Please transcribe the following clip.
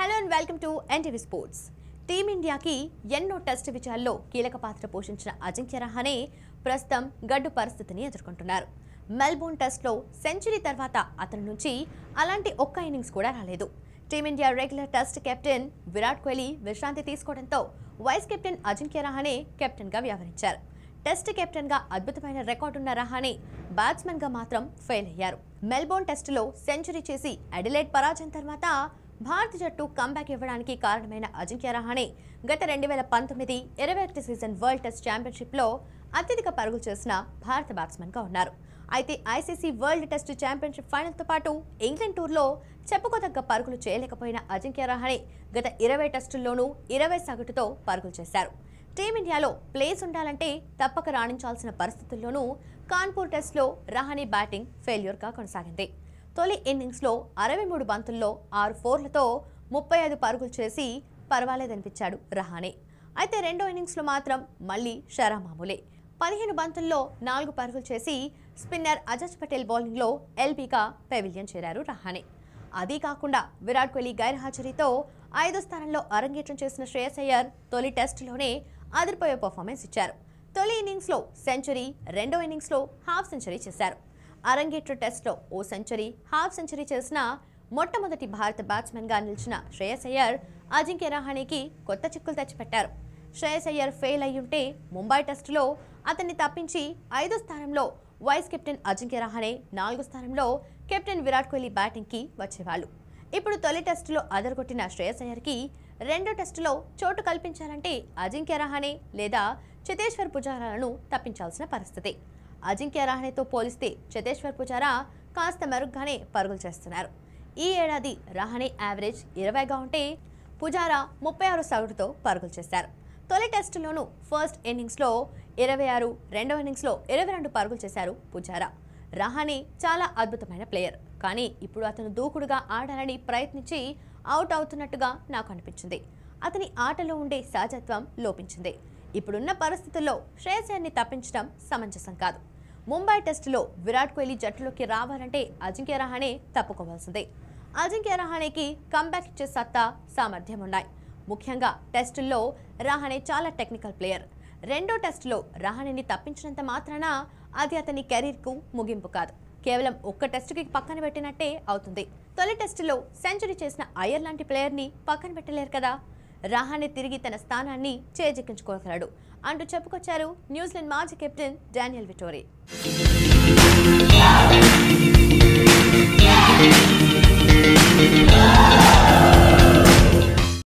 Hello and welcome to NTV sports టీమిండియాకి ఎన్నో test విజయాల్లో కీలక పాత్ర పోషించిన అజింక్య రహానే ప్రస్తుతం గడ్డు పరిస్థితిని ఎదుర్కొంటున్నారు మెల్బోర్న్ టెస్ట్లో సెంచరీ తర్వాత అతని నుంచి అలాంటి ఒక్క ఇన్నింగ్స్ కూడా రాలేదు team India regular test captain Virat Kohli విశ్రాంతి తీసుకోవడంతో వైస్ కెప్టెన్ అజింక్య రహానే కెప్టెన్గా వ్యవహరించారు టెస్ట్ కెప్టెన్ గా అద్భుతమైన రికార్డున్న రహానే బ్యాట్స్మెన్ గా మాత్రం ఫెయిల్ అయ్యారు మెల్బోర్న్ టెస్టులో సెంచరీ చేసి అడిలైడ్ పరాజయం తర్వాత భారత జట్టు కంబ్యాక్ ఇవ్వడానికి కారణమైన అజింక్య రహానే గత రెండు వేల పంతొమ్మిది ఇరవై ఒకటి సీజన్ వరల్డ్ టెస్ట్ ఛాంపియన్షిప్లో అత్యధిక పరుగులు చేసిన భారత బ్యాట్స్మెన్గా ఉన్నారు అయితే ఐసీసీ వరల్డ్ టెస్ట్ ఛాంపియన్షిప్ ఫైనల్తో పాటు ఇంగ్లాండ్ టూర్లో చెప్పుకోదగ్గ పరుగులు చేయలేకపోయిన అజింక్య రహానే గత ఇరవై టెస్టుల్లోనూ ఇరవై సగటుతో పరుగులు చేశారు టీమిండియాలో ప్లేస్ ఉండాలంటే తప్పక రాణించాల్సిన పరిస్థితుల్లోనూ కాన్పూర్ టెస్ట్లో రహానే బ్యాటింగ్ ఫెయిల్యూర్గా కొనసాగింది తొలి ఇన్నింగ్స్లో అరవై మూడు బంతుల్లో ఆరు ఫోర్లతో ముప్పై ఐదు పరుగులు చేసి పర్వాలేదనిపించాడు రహానే అయితే రెండో ఇన్నింగ్స్లో మాత్రం మళ్ళీ షరా మామూలే పదిహేను బంతుల్లో నాలుగు పరుగులు చేసి స్పిన్నర్ అజజ్ పటేల్ బౌలింగ్లో ఎల్బీగా పెవిలియన్ చేరారు రహానే అదీ కాకుండా విరాట్ కోహ్లీ గైర్హాజరీతో ఐదో స్థానంలో అరంగేట్రం చేసిన శ్రేయస్ అయ్యర్ తొలి టెస్టులోనే అదిరిపోయే పర్ఫార్మెన్స్ ఇచ్చారు తొలి ఇన్నింగ్స్లో సెంచరీ రెండో ఇన్నింగ్స్లో హాఫ్ సెంచరీ చేశారు అరంగేట్ర టెస్ట్లో ఓ సెంచరీ హాఫ్ సెంచరీ చేసిన మొట్టమొదటి భారత బ్యాట్స్మెన్గా నిలిచిన శ్రేయస్ అయ్యర్ అజింక్య రహానేకి కొత్త చిక్కులు తెచ్చిపెట్టారు శ్రేయస్ అయ్యర్ ఫెయిల్ అయ్యుంటే ముంబై టెస్టులో అతన్ని తప్పించి ఐదో స్థానంలో వైస్ కెప్టెన్ అజింక్య రహానే నాలుగో స్థానంలో కెప్టెన్ విరాట్ కోహ్లీ బ్యాటింగ్కి వచ్చేవాళ్ళు ఇప్పుడు తొలి టెస్టులో అదరగొట్టిన శ్రేయస్ అయ్యర్కి రెండో టెస్టులో చోటు కల్పించాలంటే అజింక్య రహానే లేదా చితేశ్వర్ పుజారాలను తప్పించాల్సిన పరిస్థితి అజింక్య రహానేతో పోలిస్తే చేతేశ్వర్ పుజారా కాస్త మెరుగ్గానే పరుగులు చేస్తున్నారు ఈ ఏడాది రహానే యావరేజ్ ఇరవైగా ఉంటే పుజారా ముప్పై ఆరు సగటుతో పరుగులు చేశారు తొలి టెస్టులోనూ ఫస్ట్ ఇన్నింగ్స్లో ఇరవై ఆరు రెండవ ఇన్నింగ్స్లో ఇరవై రెండు పరుగులు చేశారు పుజారా రహానే చాలా అద్భుతమైన ప్లేయర్ కానీ ఇప్పుడు అతను దూకుడుగా ఆడాలని ప్రయత్నించి అవుట్ అవుతున్నట్టుగా నాకు అనిపించింది అతని ఆటలో ఉండే సహజత్వం లోపించింది ఇప్పుడున్న పరిస్థితుల్లో శ్రేయస్యాన్ని తప్పించడం సమంజసం కాదు ముంబై టెస్టులో విరాట్ కోహ్లీ జట్టులోకి రావాలంటే అజింక్య రహానే తప్పుకోవాల్సిందే అజింక్య రహానేకి కంబ్యాక్ ఇచ్చే సత్తా సామర్థ్యం ఉన్నాయి ముఖ్యంగా టెస్టుల్లో రహానే చాలా టెక్నికల్ ప్లేయర్ రెండో టెస్టులో రహానేని తప్పించినంత మాత్రాన అది అతని కెరీర్కు ముగింపు కాదు కేవలం ఒక్క టెస్టుకి పక్కన పెట్టినట్టే అవుతుంది తొలి టెస్టులో సెంచరీ చేసిన అయ్యర్ లాంటి ప్లేయర్ని పక్కన పెట్టలేరు కదా రహానే తిరిగి తన స్థానాన్ని చేజెక్కించుకోగలడు అంటూ చెప్పుకొచ్చారు న్యూజిలాండ్ మాజీ కెప్టెన్ డానియల్ విటోరీ Yeah.